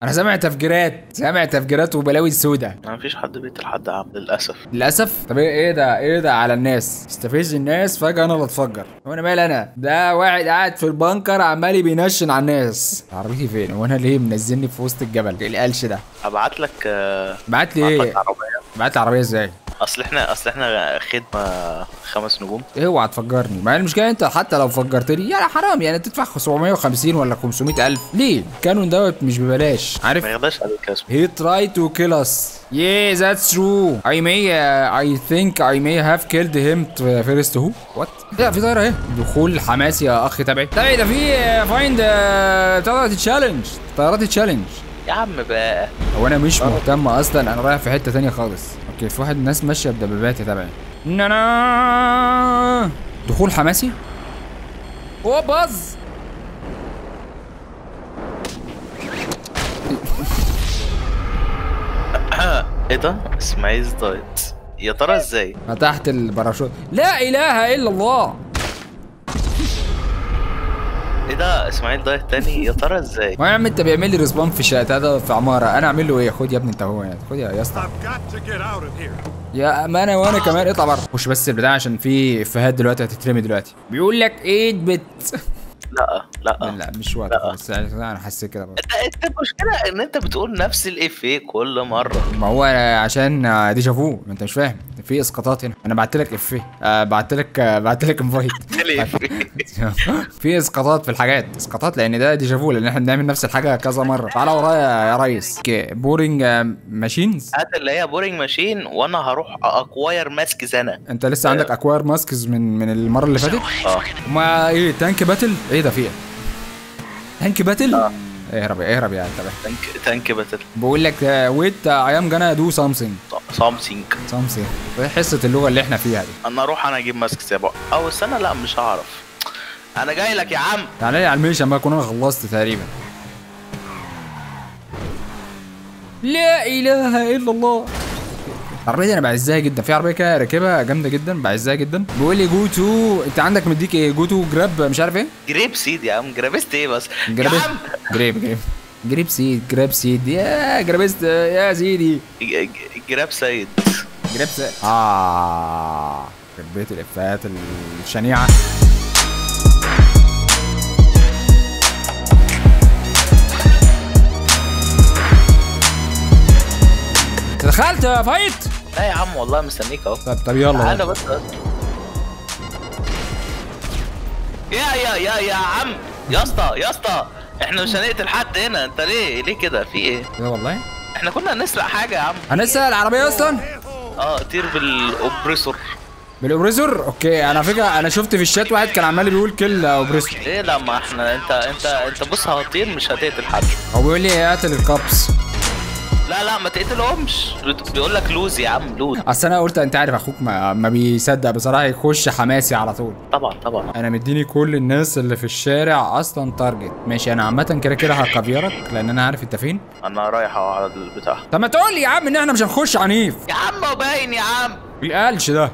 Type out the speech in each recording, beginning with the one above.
انا سامع تفجيرات سامع تفجيرات وبلاوي سودا ما فيش حد بيقتل حد يا عم للاسف للاسف طب ايه إيه ده ايه ده على الناس استفز الناس فجاه انا اللي اتفجر وانا مالي انا ده واحد قاعد في البنكر عمال بينشن على الناس عربيتي فين وانا ليه منزلني في وسط الجبل ايه القلش ده ابعت لك آه، بعت لي ابعت ايه لك عربيه بعت لي العربيه ازاي اصل احنا اصل احنا خدمه خمس نجوم ايه اوعى تفجرني ما هي المشكله انت حتى لو فجرتني يعني حرام يعني تدفع 750 ولا 500 الف ليه الكانون دوت مش ببلاش عارف ما يغلاش عليك يا اسمه He tried to kill us. Yeah, that's true. I may, uh, I think I may have killed him t- first who? What? لا في طايرة اهي. دخول حماسي يا اخ تبعي. تبعي ده في فايند طيارة تشالنج. طيارات تشالنج. يا عم بقى هو انا مش مهتم اصلا انا رايح في حتة تانية خالص. اوكي في واحد ناس ماشية بدبابات يا تبعي. نانا دخول حماسي؟ هو باظ ايه ده اسماعيل دايت يا ترى ازاي فتحت الباراشوت. لا اله الا الله. ايه ده اسماعيل دايت تاني يا ترى ازاي ما يا عم انت بيعمل لي ريسبون في شقه هذا في عماره انا اعمل له ايه خد يا ابني انت هو يعني خد يا يا اسطى I've got to get out of here. يا ما انا وانا كمان اطلع بره خش بس البتاع عشان في افيهات دلوقتي هتترمي دلوقتي بيقول لك 8 بت لا لا لا مش وقت لا. خالص انا حسيت كده برضه. انت انت المشكله ان انت بتقول نفس الافيه كل مره ما هو عشان ديجا فو ما انت مش فاهم في اسقاطات هنا انا بعت لك افيه آه بعت لك آه بعت لك انفايت في اسقاطات في الحاجات اسقاطات لان ده ديجا فو لان احنا بنعمل نفس الحاجه كذا مره تعالى ورايا يا ريس بورينج ماشينز هات اللي هي بورينج ماشين وانا هروح اكواير ماسك زنا انت لسه عندك اكوار ماسكز من من المره اللي فاتت اه ما ايه تانك باتل ايه ده فيه تانك باتل اهرب اهرب يا تبع تانك تانك باتل بقول لك ويت اي ام جانا دو سامثينج سامسونج سامثينج حصه اللغه اللي احنا فيها دي انا اروح انا اجيب ماسك سابع او استنى لا مش هعرف انا جاي لك يا عم تعالى لي على الميشن بقى اكون انا خلصت تقريبا لا اله الا الله العربيه دي انا بعزها جدا في عربيه كده راكبها جامده جدا بعزها جدا بيقول لي جو تو انت عندك مديك ايه جو تو جراب مش عارف ايه جريب سيد يا عم جرابست ايه بس جراب يا عم جريب جريب جريب سيد جراب سيد يا جرابست يا سيدي ج- ج- جراب سيد جراب سيد اه كبيت الافيهات الشنيعه دخلت يا فايت لا يا عم والله مستنيك اهو طب طب يلا تعالى بس يا يا يا يا عم يا اسطى يا اسطى احنا مش هنقتل حد هنا انت ليه ليه كده في ايه ايه والله احنا كنا هنسرق حاجه يا عم هنسال العربيه اصلا اه طير بالاوبريسور بالاوبريسور اوكي انا فكره انا شفت في الشات واحد كان عمال بيقول كل اوبريسور ايه لا ما احنا انت انت انت بص هتطير مش هتقتل حد هو بيقول لي قاتل الكابس لا لا ما تقتلهمش بيقول لك لوز يا عم لوز اصل انا قلت انت عارف اخوك ما, ما بيصدق بصراحه يخش حماسي على طول طبعا طبعا انا مديني كل الناس اللي في الشارع اصلا تارجت ماشي انا عامه كده كده هكافيرك لان انا عارف انت فين انا رايح أهو على البتاع طب ما تقول لي يا عم ان احنا مش هنخش عنيف يا عم هو باين يا عم القلش ده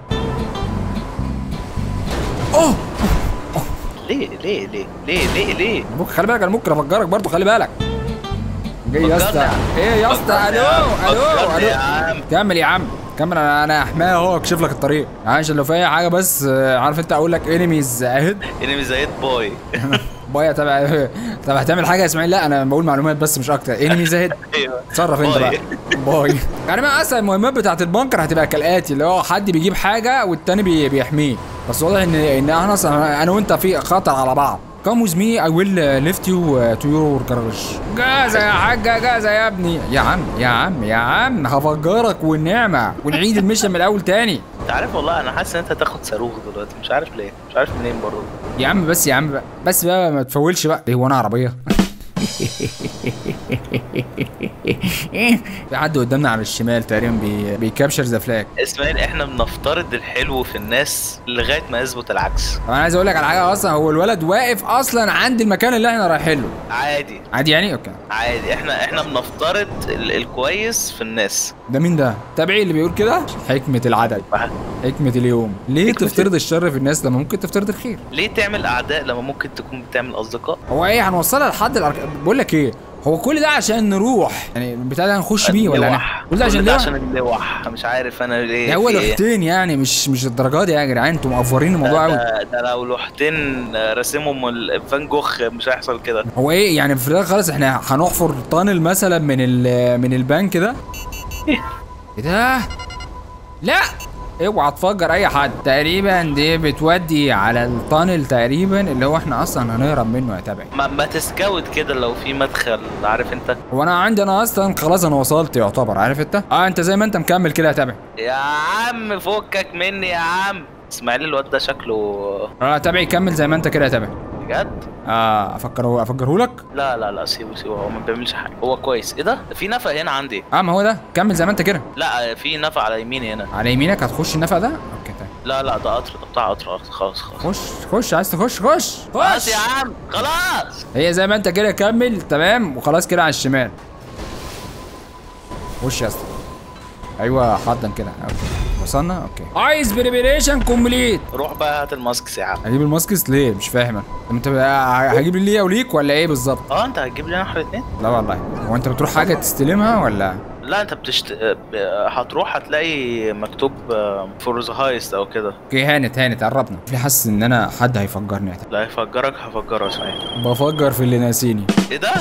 اوه ليه ليه ليه ليه ليه ليه ممكن خلي بالك انا ممكن افجرك برضه خلي بالك جاي يا اسطى فكرني. ايه يا اسطى الو الو فكرني يا الو عم كمل يا عم كمل انا انا احماها اهو اكشف لك الطريق عشان لو في اي حاجه بس آه، عارف انت اقول لك انميز اهد انمي زيت بوي بايا تبع طب هتعمل حاجه يا اسماعيل لا انا بقول معلومات بس مش اكتر انميز اهد ايوه اتصرف انت بقى باي يعني ما اصلا المهمات بتاعت البنكر هتبقى كالاتي اللي هو حد بيجيب حاجه والتاني بي بيحميه بس واضح ان ان احنا اصلا انا وانت في خطر على بعض Come with me I will uh, lift you uh, to your garage جاهزة يا حاجة جاهزة يا ابني يا عم يا عم يا عم هفجرك والنعمة ونعيد المشن من الأول تاني انت عارف والله انا حاسس ان انت هتاخد صاروخ دلوقتي مش عارف ليه مش عارف منين برضه يا عم بس يا عم بقى بس بقى ما تفولش بقى ايه هو انا عربية في حد قدامنا على الشمال تقريبا بي... بيكابشر ذا فلاج اسماعيل احنا بنفترض الحلو في الناس لغايه ما يثبت العكس طب انا عايز اقول لك على حاجه اصلا هو الولد واقف اصلا عند المكان اللي احنا رايحين له عادي عادي يعني اوكي عادي احنا احنا بنفترض ال- الكويس في الناس ده مين ده تابعي اللي بيقول كده حكمه العدد حكمه اليوم ليه حكمة تفترض الشر في الناس لما ممكن تفترض الخير ليه تعمل اعداء لما ممكن تكون بتعمل اصدقاء هو ايه هنوصلها لحد الأرك... بقول لك ايه هو كل ده عشان نروح يعني البتاع ده هنخش بيه ولا اللوح. هن- كل ده عشان كل ده اللوح عشان اللوح مش عارف انا ليه ده هو في إيه. لوحتين يعني مش مش الدرجات دي يا جدعان انتوا مقفرين الموضوع قوي ده, ده لو لوحتين راسمهم ال- فان جوخ مش هيحصل كده هو ايه يعني في الاخر خلاص احنا هنحفر طانل مثلا من ال من البنك ده ايه ده لا اوعى تفجر اي حد تقريبا دي بتودي على الطانل تقريبا اللي هو احنا اصلا هنهرب منه يا تبعي ما, ما تسكوت كده لو في مدخل عارف انت هو انا عندي انا اصلا خلاص انا وصلت يعتبر عارف انت اه انت زي ما انت مكمل كده يا تبعي يا عم فكك مني يا عم اسماعيل الواد ده شكله اه تبعي كمل زي ما انت كده يا تبعي بجد اه افكره افجره لك لا لا لا سيبه سيبه هو ما بيعملش حاجه هو كويس ايه ده في نفق هنا عندي اه ما هو ده كمل زي ما انت كده لا في نفق على يميني هنا على يمينك هتخش النفق ده اوكي طيب لا لا ده قطر ده بتاع قطر خلاص خلاص خش خش عايز تخش خش خلاص خش يا عم خلاص هي زي ما انت كده كمل تمام وخلاص كده على الشمال خش يا اسطى ايوه حضن كده اوكي وصلنا اوكي عايز بريبريشن كومبليت روح بقى هات الماسكس يا عم هجيب الماسكس ليه مش فاهم انا طب انت بقى هجيب لي ليه وليك ولا ايه بالظبط اه انت هتجيب لي احنا الاثنين لا والله هو انت بتروح حاجه تستلمها ولا لا انت بتشت... ب- هتروح هتلاقي مكتوب فور ذا هايست او كده اوكي هانت هانت قربنا في حاسس ان انا حد هيفجرني لا هيفجرك هفجره يا سعيد بفجر في اللي ناسيني ايه ده؟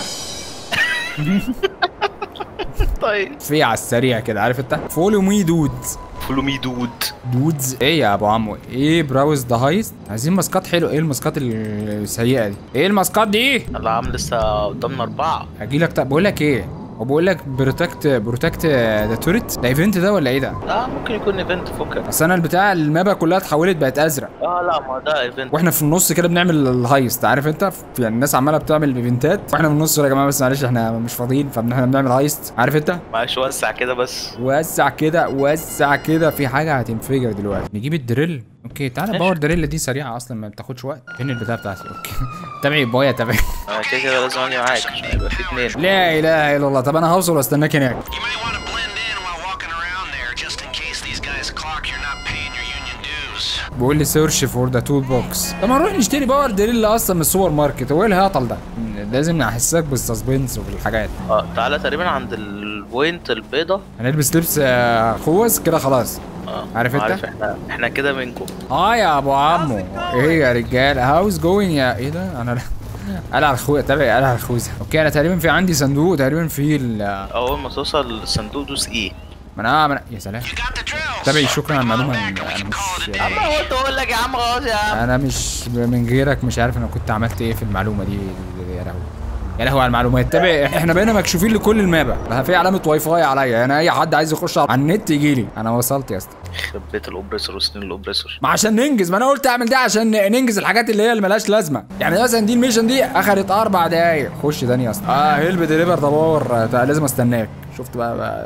طيب في على السريع كده عارف انت فولو مي دود فولو مي دود دودز ايه يا ابو عمو ايه براوز ذا هايست عايزين ماسكات حلو ايه الماسكات السيئه دي ايه الماسكات دي لا عم لسه قدامنا اربعه هجي لك طب بقول لك ايه هو بقول لك بروتكت بروتكت ذا توريت ده ايفنت ده ولا ايه ده لا ممكن يكون ايفنت فكك اصل انا البتاع المابا كلها اتحولت بقت ازرق اه لا ما ده ايفنت واحنا في النص كده بنعمل الهايست عارف انت في- يعني الناس عماله بتعمل ايفنتات واحنا في النص يا جماعه بس معلش احنا مش فاضيين فاحنا بنعمل هايست عارف انت معلش وسع كده بس وسع كده وسع كده في حاجه هتنفجر دلوقتي نجيب الدريل اوكي تعالى باور دريل دي سريعه اصلا ما بتاخدش وقت فين البتاع بتاعتي اوكي تابعي بويا تابعي انا كده كده لازم اجي معاك عشان يبقى في اتنين لا اله الا الله طب انا هوصل واستناك هناك You might want to blend in while walking around there, just in case these guys clock you're not paying your union dues. بيقول لي سيرش فور ذا تول بوكس طب ما نروح نشتري باور دريل اصلا من السوبر ماركت هو ايه الهطل ده لازم نحسسك بالسسبنس وفي الحاجات اه تعالى تقريبا عند البوينت البيضة هنلبس لبس آه، خوذ كده خلاص اه عارف انت؟ عارف احنا احنا كده منكم اه يا ابو عمو ايه يا رجال هاوز جوين يا ايه ده انا قال على الخوذه تابع قال على الخوذه اوكي انا تقريبا في عندي صندوق تقريبا فيه ال اول ما توصل الصندوق دوس ايه ما انا ما أنا- يا سلام You got the drill. تابعي so شكرا على fall المعلومه back and we انا can call it a مش day. اما هو انت اقول لك يا عم خلاص يا عم انا مش من غيرك مش عارف انا كنت عملت ايه في المعلومه دي يا لهوي يا لهوي على المعلومات تابع احنا بقينا مكشوفين لكل المابا بقى في علامه واي فاي عليا يعني اي حد عايز يخش على النت يجي لي انا وصلت يا اسطى يخرب بيت الاوبريسور وسنين الاوبريسور ما عشان ننجز ما انا قلت اعمل ده عشان ننجز الحاجات اللي هي اللي ملهاش لازمه يعني مثلا دي الميشن دي اخدت اربع دقايق خش تاني يا اسطى اه هيلب ديليفر ده باور آه، ده لازم استناك شفت بقى, بقى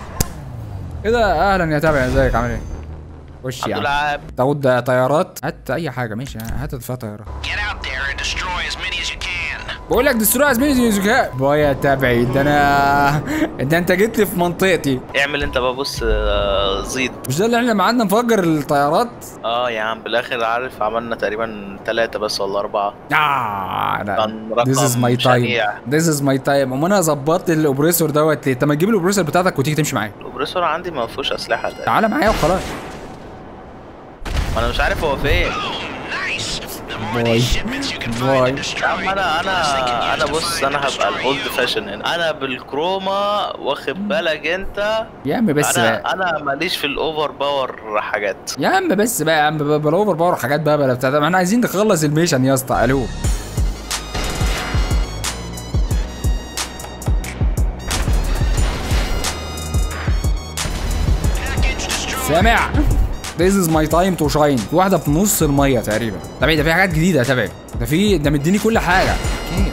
ايه ده اهلا يا تابع ازيك عامل ايه خش عبد يا عم العاب تاخد طيارات هات اي حاجه ماشي هات فيها طيارات Get out there and destroy as many as you can. بقول لك دستور ازمني زكاء بايا يا تابعي ده انا ده انت جيت لي في منطقتي اعمل انت بقى بص آه، زيد مش ده اللي احنا قعدنا نفجر الطيارات اه يا عم بالاخر عارف عملنا تقريبا ثلاثة بس ولا أربعة آه لا كان رقم This is my time شنيع. This is my time امال انا ظبطت الاوبريسور دوت ليه؟ طب ما تجيب الاوبريسور بتاعتك وتيجي تمشي معايا الاوبريسور عندي ما فيهوش أسلحة ده تعالى معايا وخلاص ما أنا مش عارف هو فين Nice. The more Boy. of these shipments you can Boy. find and يا destroy, عم أنا the less they can أنا use أنا to بص find أنا those هبقى fools. الأولد فاشن هنا أنا بالكروما واخد بالك أنت يا عم بس بقى أنا أنا ماليش في الأوفر باور حاجات يا عم بس بقى يا عم بقى بلا اوفر باور حاجات بقى بلا بتاع ده ما احنا عايزين نخلص الميشن يا اسطى الو Package destroyed. سامع This is my time to shine في واحدة في نص المية تقريبا تابعي ده في حاجات جديدة تابعي ده في ده مديني كل حاجة أوكي.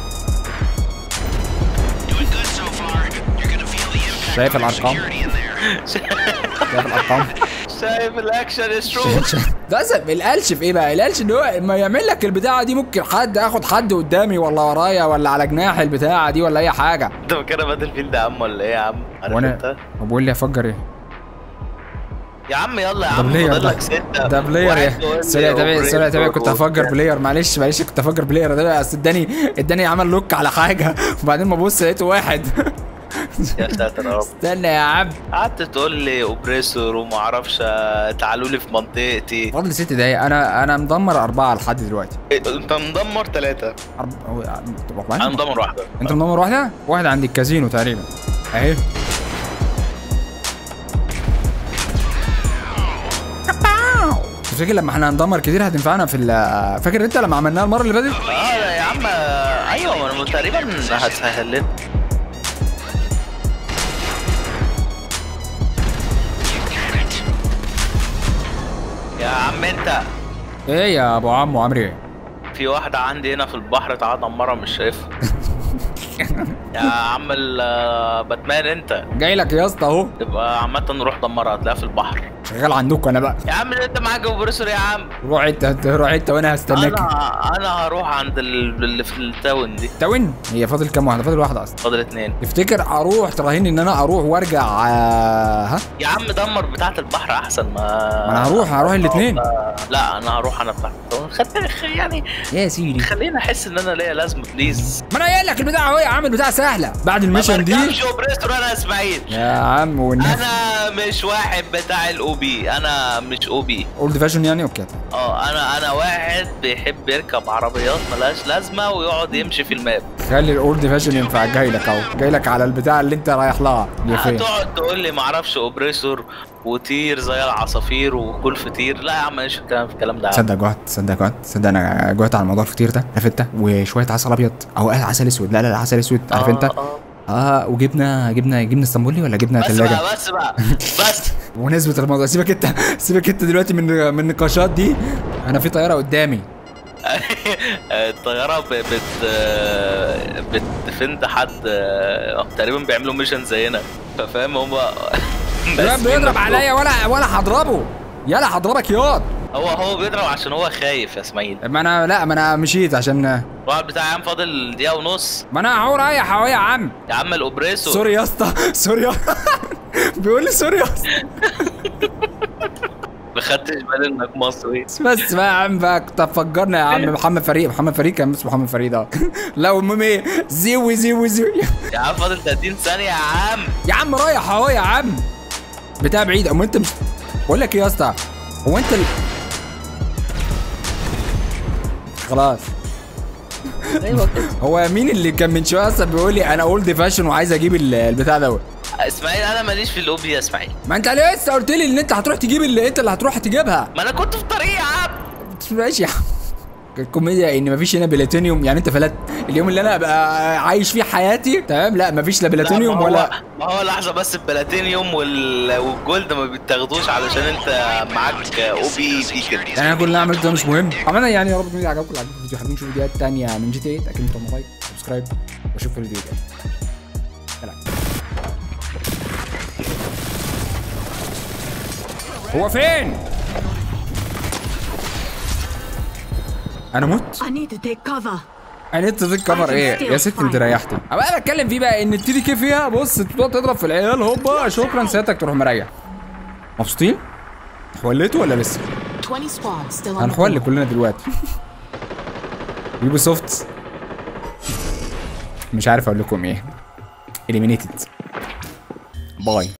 Doing good so far. You're gonna feel the impact شايف of your الأرقام؟ security in there. شايف الأرقام شايف الأكشن سترو ده زي- القلش في ايه بقى؟ القلش ان هو ما يعمل لك البتاعة دي ممكن حد اخد حد قدامي ولا ورايا ولا على جناح البتاعة دي ولا اي حاجة أنت فاكرها باتل فيلد يا عم ولا إيه يا عم؟ عارف وانا أنت؟ هو بيقول لي افجر ايه؟ يا عم يلا يا ده عم بلاير فاضل ده لك ستة ده بلاير واحد يا يقول لي سوري يا تابع سوري يا تابع كنت أوبريتور هفجر بلاير معلش معلش كنت هفجر بلاير ده بس اداني اداني عمل لوك على حاجه وبعدين ما ابص لقيته واحد يا ساتر يا رب استنى يا عم قعدت تقول لي اوبريسور وما اعرفش آه، تعالوا لي في منطقتي فاضل ست دقايق انا انا مدمر اربعه لحد دلوقتي إيه، انت مدمر ثلاثة أرب... هو- طب أربعة؟ انا مدمر واحدة انت مدمر واحده؟ واحده عند الكازينو تقريبا اهي تفتكر لما احنا هندمر كتير هتنفعنا في ال- فاكر انت لما عملناها المره اللي فاتت؟ اه لا يا عم آه، ايوه ما انا تقريبا هتسهل لنا يا عم انت ايه يا ابو عمو عمري في واحدة عندي هنا في البحر تعال دمرها مش شايفها يا عم الباتمان انت جاي لك يا اسطى اهو تبقى عامة نروح دمرها هتلاقيها في البحر شغال عندكم انا بقى يا عم انت معاك اوبريسور يا عم روح انت روح انت وانا هستناك انا انا هروح عند ال- اللي في التاون دي تاون هي فاضل كام واحده فاضل واحده اصلا فاضل اتنين تفتكر اروح تراهني ان انا اروح وارجع آه، ها يا عم دمر بتاعة البحر احسن ما ما انا هروح هروح الاثنين لا انا هروح انا بتاعة التاون خلينا يعني يا سيدي خلينا احس ان انا ليا لازمه بليز ما انا قايل لك البتاع اهو يا عم البتاع سهله بعد الميشن دي مش اوبريسور انا يا اسماعيل يا عم والنبي انا مش واحد بتاع الاو بي انا مش او بي اولد فاشن يعني اوكي اه انا انا واحد بيحب يركب عربيات ملهاش لازمه ويقعد يمشي في الماب خلي الاولد فاشن ينفع جاي لك اهو جاي لك على البتاع اللي انت رايح لها يا فين هتقعد تقول لي معرفش اوبريسور وطير زي العصافير وكل فطير لا يا عم مش الكلام في الكلام ده يا عم. تصدق جوعت تصدق جوعت تصدق انا جوعت على موضوع الفطير ده عارف انت وشويه عسل ابيض او عسل اسود لا لا لا عسل اسود عارف انت آه، آه. اه وجبنه جبنه جبنه اسطنبولي ولا جبنه بس ثلاجه بقى بس بقى بس ونسبة الموضوع سيبك انت سيبك انت دلوقتي من من النقاشات دي انا في طياره قدامي الطياره ب- بت بتفند حد آه، تقريبا بيعملوا ميشن زينا فاهم هم الواد بيضرب عليا ولا ولا هضربه يلا هضربك ياض هو هو بيضرب عشان هو خايف يا اسماعيل ما انا لا ما انا مشيت عشان الواحد بتاعي يا عم فاضل دقيقه ونص ما انا اهو رايح اهو يا عم يا عم الاوبريسو سوري يا اسطى سوري يا- بيقول لي سوري يا اسطى ما خدتش بالي انك مصري بس بقى يا عم بقى كنت هتفجرنا يا عم محمد فريد محمد فريد كان اسمه محمد فريد اه لا المهم ايه زيوي زيوي زيوي يا عم فاضل 30 ثانيه يا عم يا عم رايح اهو يا عم بتاع بعيد اما انت مش بقول لك ايه يا اسطى هو انت ال... خلاص ايوه كده هو مين اللي كان من شويه اصلا بيقول لي انا اولد فاشن وعايز اجيب ال- البتاع دوت اسماعيل انا ماليش في الاوبي يا اسماعيل ما انت لسه قلت لي ان انت هتروح تجيب اللي انت اللي هتروح تجيبها ما انا كنت في الطريق يا عم ماشي يا عم الكوميديا ان مفيش هنا بلاتينيوم يعني انت فلت اليوم اللي انا ابقى عايش فيه حياتي تمام لا مفيش لا لا، بلاتينيوم ما هو- ولا ما هو لحظه بس البلاتينيوم وال... والجولد ما بتاخدوش علشان انت معاك او بي في كده يعني انا كل اللي عملته ده مش مهم عملنا يعني يا رب الفيديو عجبكم لو عجبكم الفيديو حابين تشوفوا فيديوهات تانية من جي تي 8 اكيد تعملوا لايك سبسكرايب واشوفكم الفيديو الجاي سلام هو فين؟ انا مت؟ I need to take cover. انا انت كفر ايه يا ست انت ريحتي ابقى بتكلم فيه بقى ان التي دي كي فيها بص تقعد تضرب في العيال هوبا شكرا سيادتك تروح مريح مبسوطين؟ حوليتوا ولا لسه؟ 20 squads still on the هنحول board. كلنا دلوقتي يوبي سوفت مش عارف اقول لكم ايه اليمينيتد باي